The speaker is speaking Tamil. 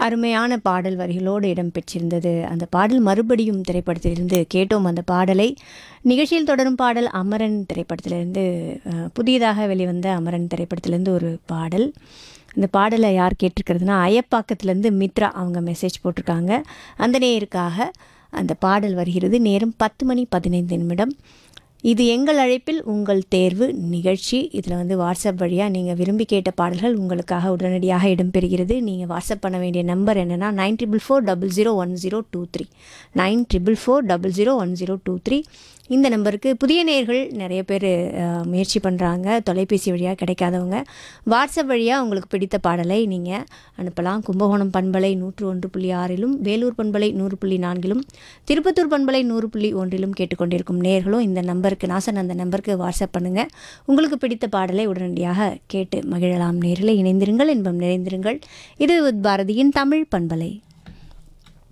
அருமையான பாடல் வரிகளோடு இடம்பெற்றிருந்தது அந்த பாடல் மறுபடியும் திரைப்படத்திலிருந்து கேட்டோம் அந்த பாடலை நிகழ்ச்சியில் தொடரும் பாடல் அமரன் திரைப்படத்திலிருந்து அஹ், புதியதாக வெளிவந்த அமரன் திரைப்படத்திலிருந்து ஒரு பாடல் இந்த பாடலை யார் கேட்டிருக்கிறதுனா அயப்பாக்கத்துலேருந்து மித்ரா அவங்க மெசேஜ் போட்டிருக்காங்க அந்த நேயருக்காக அந்த பாடல் வருகிறது நேரம் பத்து மணி பதினைந்து நிமிடம் இது எங்கள் அழைப்பில் உங்கள் தேர்வு நிகழ்ச்சி இதில் வந்து வாட்ஸ்அப் வழியாக நீங்கள் விரும்பி கேட்ட பாடல்கள் உங்களுக்காக உடனடியாக இடம்பெறுகிறது நீங்கள் வாட்ஸ்அப் பண்ண வேண்டிய நம்பர் என்னென்னா nine triple four double zero one zero two three nine triple four double zero one zero two three இந்த நம்பருக்கு புதிய நேயர்கள் நிறைய பேர் அஹ், முயற்சி பண்ணுறாங்க தொலைபேசி வழியாக கிடைக்காதவங்க வாட்ஸ்அப் வழியாக உங்களுக்கு பிடித்த பாடலை நீங்கள் அனுப்பலாம் கும்பகோணம் பண்பலை நூற்று ஒன்று புள்ளி ஆறிலும் வேலூர் பண்பலை நூறு புள்ளி நான்கிலும் திருப்பத்தூர் பண்பலை நூறு புள்ளி ஒன்றிலும் கேட்டுக்கொண்டிருக்கும் நேர்களும் இந்த நம்பருக்கு நான் சொன்ன அந்த நம்பருக்கு வாட்ஸ்அப் பண்ணுங்கள் உங்களுக்கு பிடித்த பாடலை உடனடியாக கேட்டு மகிழலாம் நேர்களை இணைந்திருங்கள் இன்பம் நிறைந்திருங்கள் இது பாரதியின் தமிழ் பண்பலை